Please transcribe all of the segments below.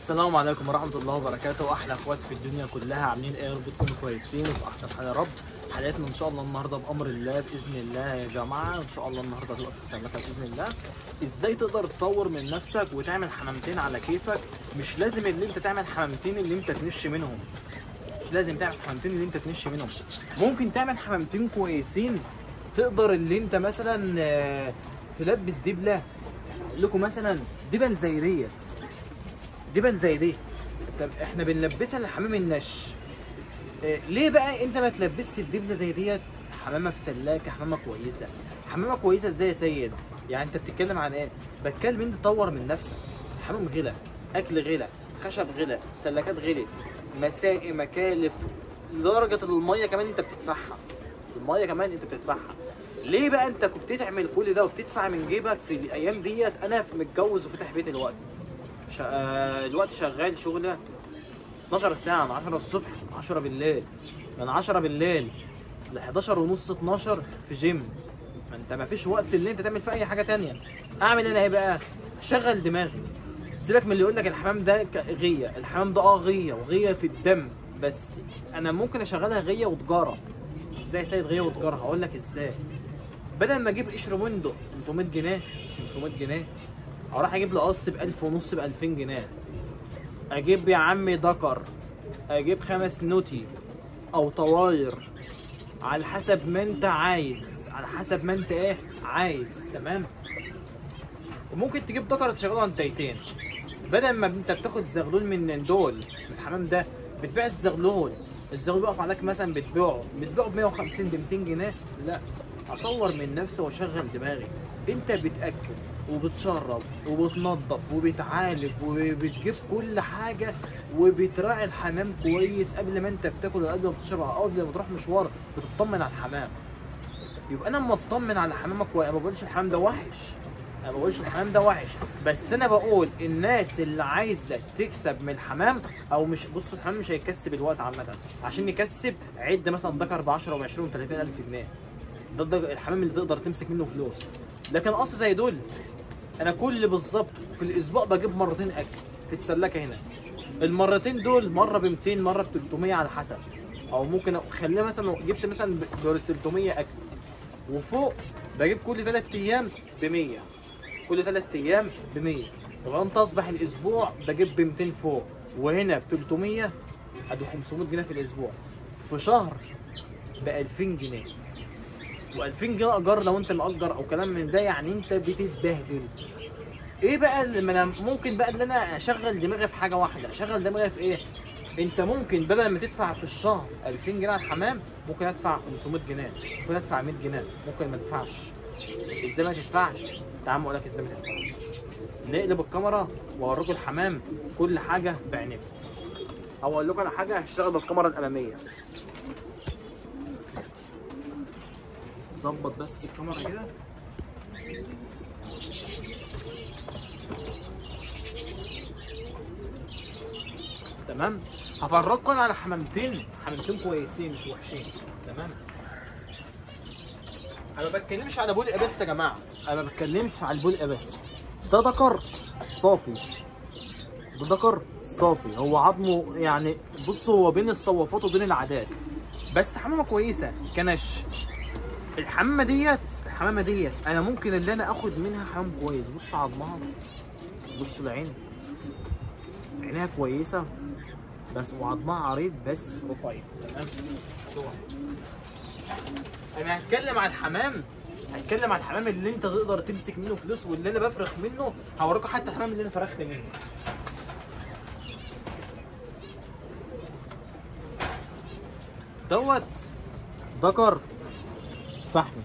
السلام عليكم ورحمة الله وبركاته أحلى أخوات في الدنيا كلها عاملين إيه يا رب تكونوا كويسين وفي أحسن حال يا رب حلقتنا إن شاء الله النهاردة بأمر الله بإذن الله يا جماعة إن شاء الله النهاردة هتبقى في السمكة بإذن الله إزاي تقدر تطور من نفسك وتعمل حمامتين على كيفك مش لازم اللي أنت تعمل حمامتين اللي أنت تنش منهم مش لازم تعمل حمامتين اللي أنت تنش منهم ممكن تعمل حمامتين كويسين تقدر اللي أنت مثلا آه، تلبس دبلة أقول لكم مثلا دبل زي ديت دبل زي دي طب احنا بنلبسها لحمام النش اه ليه بقى انت ما تلبسش الدبله زي ديت حمامه في سلاكه حمامه كويسه حمامه كويسه ازاي يا سيد يعني انت بتتكلم عن ايه بتكلم انت تطور من نفسك حمام غلا اكل غلا خشب غلا سلاكات غلت مسائي مكالف لدرجه الميه كمان انت بتدفعها الميه كمان انت بتدفعها ليه بقى انت كنت تعمل كل ده وبتدفع من جيبك في الايام ديت انا في متجوز وفتح بيت الوقت شا... آه، الوقت شغال شغله 12 ساعة من 10 الصبح 10 بالليل من 10 بالليل ل 11 ونص 12 في جيم ما انت ما فيش وقت اللي انت تعمل فيه اي حاجة تانية اعمل انا ايه بقى اشغل دماغي سيبك من اللي يقول لك الحمام ده ك- غية الحمام ده اه غية وغية في الدم بس انا ممكن اشغلها غية وتجارة ازاي يا سيد غية وتجارة هقول لك ازاي بدل ما اجيب قشر بندق 300 جنيه 500 جنيه اروح اجيب لي قص ب 1000 ونص ب 2000 جنيه اجيب يا عمي دكر اجيب خمس نوتي او طواير على حسب ما انت عايز على حسب ما انت ايه عايز تمام وممكن تجيب دكر تشغله عن تيتين بدل ما انت بتاخد زغلول من دول من الحمام ده بتبيع الزغلول الزغلول بيقف عليك مثلا بتبيعه بتبيعه ب 150 ب 200 جنيه لا اطور من نفسي واشغل دماغي انت بتاكل وبتشرب وبتنظف وبتعالج وبتجيب كل حاجه وبتراعي الحمام كويس قبل ما انت بتاكل ولا قبل ما بتشرب أو قبل ما تروح مشوار بتطمن على الحمام يبقى انا اما اطمن على حمامك كويس ما بقولش الحمام ده وحش انا ما بقولش الحمام ده وحش بس انا بقول الناس اللي عايزه تكسب من الحمام او مش بص الحمام مش هيكسب الوقت عامه عشان يكسب عد مثلا ذكر ب 10 و20 و30 الف جنيه ده الضج- الحمام اللي تقدر تمسك منه فلوس لكن اصل زي دول انا كل بالظبط في الاسبوع بجيب مرتين اكل في السلاكه هنا المرتين دول مره ب 200 مره ب 300 على حسب او ممكن خليها مثلا لو جبت مثلا ب 300 اكل وفوق بجيب كل ثلاث ايام ب 100 كل ثلاث ايام ب 100 طب انت اصبح الاسبوع بجيب ب 200 فوق وهنا ب 300 ادي 500 جنيه في الاسبوع في شهر ب 2000 جنيه و2000 جنيه ايجار لو انت مأجر او كلام من ده يعني انت بتتبهدل ايه بقى اللي ما انا ممكن بقى ان انا اشغل دماغي في حاجه واحده اشغل دماغي في ايه انت ممكن بدل ما تدفع في الشهر 2000 جنيه على الحمام ممكن ادفع 500 جنيه ممكن ادفع 100 جنيه ممكن ما ادفعش ازاي ما تدفعش تعال اقول لك ازاي ما تدفعش نقلب الكاميرا واوريكم الحمام كل حاجه بعينيكم او اقول لكم على حاجه هشتغل بالكاميرا الاماميه ظبط بس الكاميرا كده تمام هفرجكم على حمامتين حمامتين كويسين مش وحشين تمام انا ما بتكلمش على بلقه بس يا جماعه انا ما بتكلمش على البلقه بس ده ذكر صافي ده ذكر صافي هو عظمه يعني بص هو بين الصوافات وبين العادات بس حمامه كويسه كنش الحمامه ديت الحمامه ديت انا ممكن اللي انا اخد منها حمام كويس بص عظمها بص العين عينيها كويسه بس وعظمها عريض بس رفيع تمام روح. انا هتكلم عن الحمام هتكلم عن الحمام اللي انت تقدر تمسك منه فلوس واللي انا بفرخ منه هوريكم حتى الحمام اللي انا فرخت منه دوت ذكر فحمي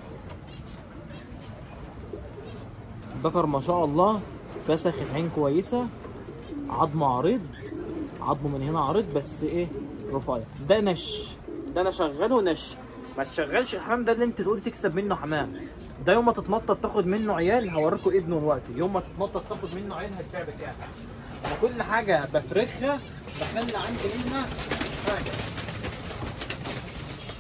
ذكر ما شاء الله فسخة عين كويسة عظمه عريض عظمه من هنا عريض بس ايه رفيع ده نش ده انا شغله نش ما تشغلش الحمام ده اللي انت تقول تكسب منه حمام ده يوم ما تتنطط تاخد منه عيال هوريكم ابنه دلوقتي يوم ما تتنطط تاخد منه عيال هتبيع بكام انا كل حاجه بفرخها بخلي عندي منها حاجه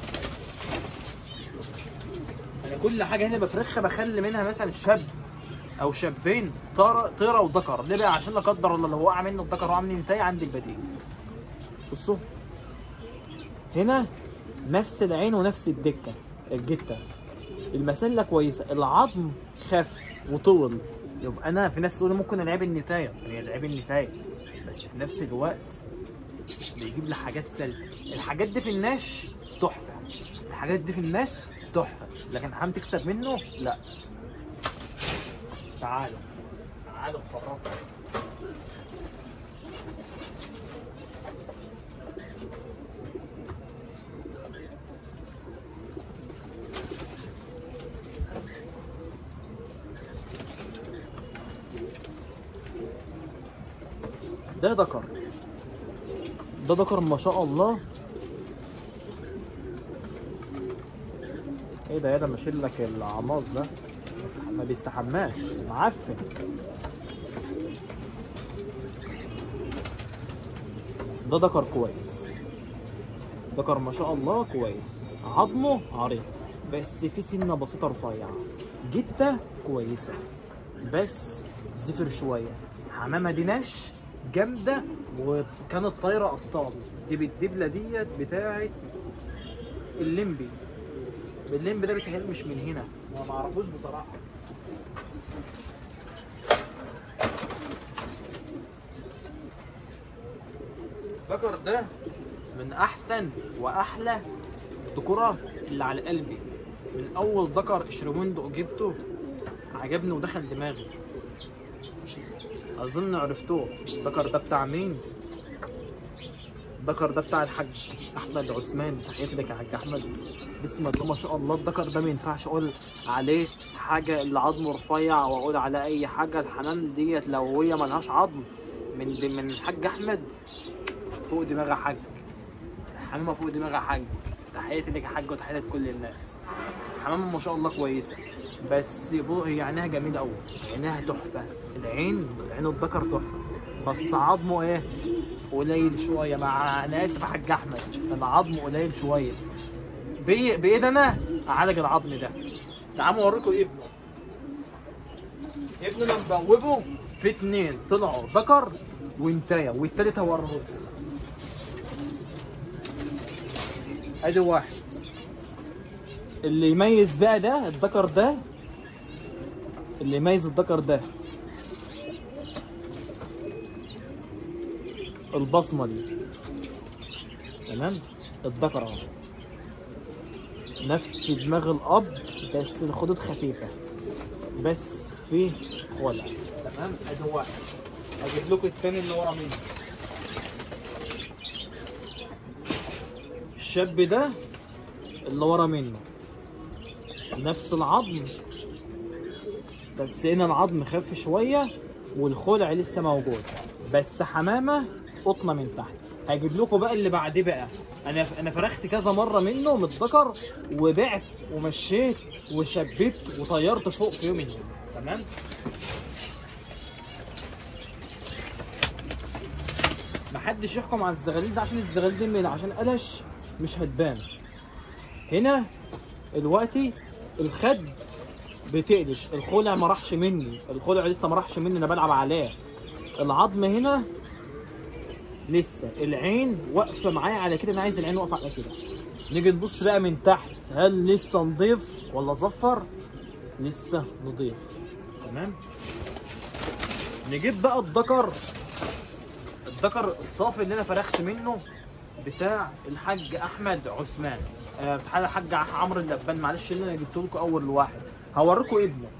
انا كل حاجه هنا بفرخها بخلي منها مثلا شاب او شابين طيره طيره وذكر ليه بقى عشان لا قدر الله لو وقع منه الذكر وقع مني انتهي عندي البديل بصوا هنا نفس العين ونفس الدكه الجته المسله كويسه العظم خف وطول يبقى انا في ناس تقول ممكن العيب النتايه هي العيب النتايه بس في نفس الوقت بيجيب لي حاجات سلبي الحاجات دي في الناش تحفه الحاجات دي في الناس تحفه لكن حام تكسب منه لا تعالوا تعالوا اتفرجوا ده ذكر ده ذكر ما شاء الله ايه ده يا ده ماشيل لك العماص ده ما بيستحماش معفن ده ذكر كويس ذكر ما شاء الله كويس عظمه عريض بس في سنه بسيطه رفيعه جته كويسه بس زفر شويه حمامه دي نش جامده وكانت طايره ابطال دي بالدبله ديت بتاعت الليمبي الليمبي ده بيتهيألي مش من هنا ما معرفوش بصراحه ذكر ده من احسن واحلى الذكوره اللي على قلبي من اول ذكر اشرموندو جبته عجبني ودخل دماغي اظن عرفتوه الذكر ده بتاع مين الذكر ده بتاع الحاج احمد عثمان تحياتي لك يا حاج احمد بسم الله ما شاء الله الذكر ده ما ينفعش اقول عليه حاجه اللي عظمه رفيع واقول على اي حاجه الحنان ديت لو هي ملهاش عظم من دي من الحاج احمد فوق دماغ حاج حمامه فوق دماغ حاج تحياتي لك يا حاج وتحياتي لكل الناس حمامه ما شاء الله كويسه بس بو- هي عينيها جميله قوي عينيها تحفه العين عين الذكر تحفه بس عظمه ايه قليل شويه مع انا اسف يا حاج احمد العظم قليل شويه بي... بايد انا اعالج العظم ده تعالوا اوريكم ابنه ابنه لما بوبه في اتنين طلعوا ذكر وانتايه والتالت هوريه ادي واحد اللي يميز بقى ده الذكر ده اللي يميز الذكر ده البصمه دي تمام الذكر اهو نفس دماغ الاب بس الخدود خفيفه بس في خلع تمام ادي واحد هجيب لكم التاني اللي ورا منه الشاب ده اللي ورا منه نفس العظم بس هنا العظم خف شويه والخلع لسه موجود بس حمامه قطنه من تحت هجيب لكم بقى اللي بعديه بقى انا انا فرخت كذا مره منه من الذكر وبعت ومشيت وشبيت وطيرت فوق في يوم من تمام محدش يحكم على الزغاليل ده عشان الزغاليل دي من عشان قلش مش هتبان هنا دلوقتي الخد بتقلش الخلع ما راحش مني الخلع لسه ما راحش مني انا بلعب عليه العظم هنا لسه العين واقفه معايا على كده انا عايز العين واقفه على كده نيجي نبص بقى من تحت هل لسه نضيف ولا زفر لسه نضيف تمام نجيب بقى الذكر الذكر الصافي اللي انا فرخت منه بتاع الحاج احمد عثمان آه، بتاع الحاج عمرو اللبان معلش اللي انا جبت لكم اول واحد هوريكم ابنه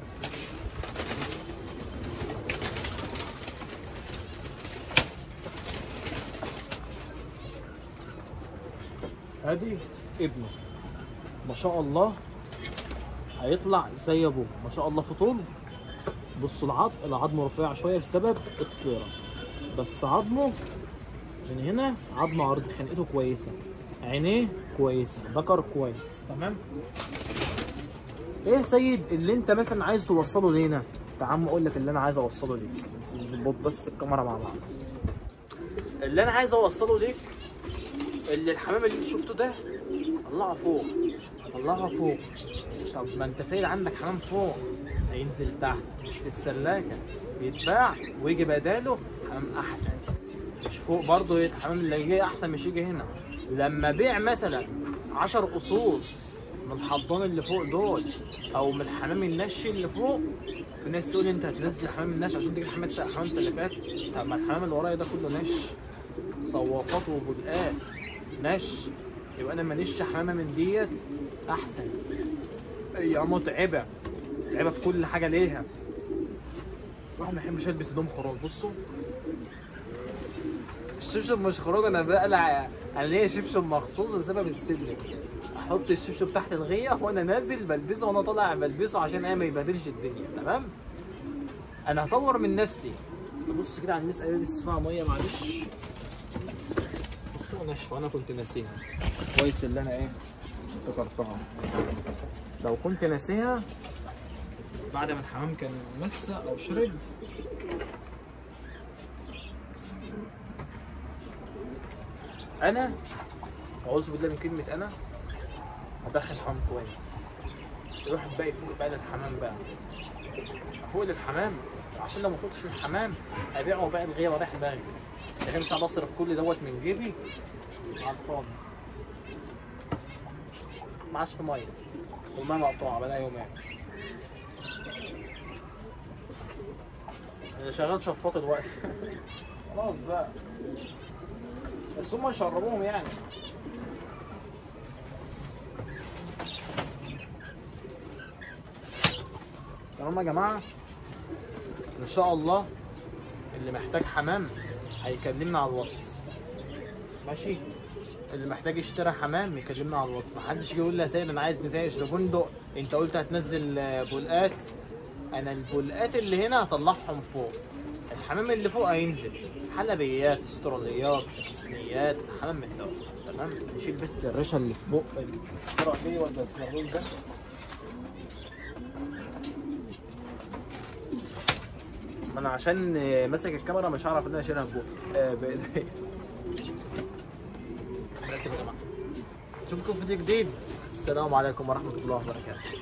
ادي ابنه ما شاء الله هيطلع زي ابوه ما شاء الله في طول بصوا العظم العظم رفيع شويه بسبب الطيره بس عظمه من هنا عظمه عرض خنقته كويسه عينيه كويسه ذكر كويس تمام ايه يا سيد اللي انت مثلا عايز توصله لينا تعال اقول لك اللي انا عايز اوصله ليك بس ظبط بس الكاميرا مع بعض اللي انا عايز اوصله ليك اللي الحمام اللي انت شفته ده طلعه فوق طلعه فوق طب ما انت سيد عندك حمام فوق هينزل تحت مش في السلاكه بيتباع ويجي بداله حمام احسن مش فوق برضه الحمام اللي جاي احسن مش يجي هنا لما بيع مثلا 10 قصوص من الحضان اللي فوق دول او من الحمام النشي اللي فوق في ناس تقول انت هتنزل حمام النش عشان تجيب حمام حمام سلكات طب ما الحمام اللي ورايا ده كله نش صوافات وبلقات نش يبقى انا ماليش حمامه من ديت احسن هي متعبه متعبه في كل حاجه ليها الواحد ما يحبش يلبس هدوم خروج بصوا الشبشب مش خروج انا بقلع انا ليا شبشب مخصوص بسبب السلم احط الشبشب تحت الغيه وانا نازل بلبسه وانا طالع بلبسه عشان ايه ما يبهدلش الدنيا تمام انا هطور من نفسي بص كده على المس قال لسه فيها ميه معلش بصوا ناشفه انا كنت ناسيها كويس اللي انا ايه افتكرتها لو كنت ناسيها بعد ما الحمام كان مسه او شرب انا اعوذ بالله من كلمه انا هدخل حمام كويس يروح الباقي فوق بقى للحمام بقى فوق للحمام عشان لو ما فوتش للحمام ابيعه بقى الغيه ورايح دماغي لكن مش هقعد اصرف كل دوت من جيبي على الفاضي معاش في ميه والميه مقطوعه بقى يومين انا شغال شفاط دلوقتي خلاص بقى بس هم يشربوهم يعني تمام يا جماعه ان شاء الله اللي محتاج حمام هيكلمنا على الواتس ماشي اللي محتاج يشتري حمام يكلمنا على الواتس محدش يجي يقول لي يا سيد انا عايز نتايج لبندق انت قلت هتنزل آه، بلقات انا البلقات اللي هنا هطلعهم فوق الحمام اللي فوق هينزل حلبيات استراليات باكستانيات حمام من ده تمام نشيل بس الريشه اللي في بق القرع دي ولا الزغلول ده ما انا عشان آه، ماسك الكاميرا مش هعرف ان انا اشيلها في بقي آه، بايدي بس يا جماعه اشوفكم في فيديو جديد السلام عليكم ورحمه الله وبركاته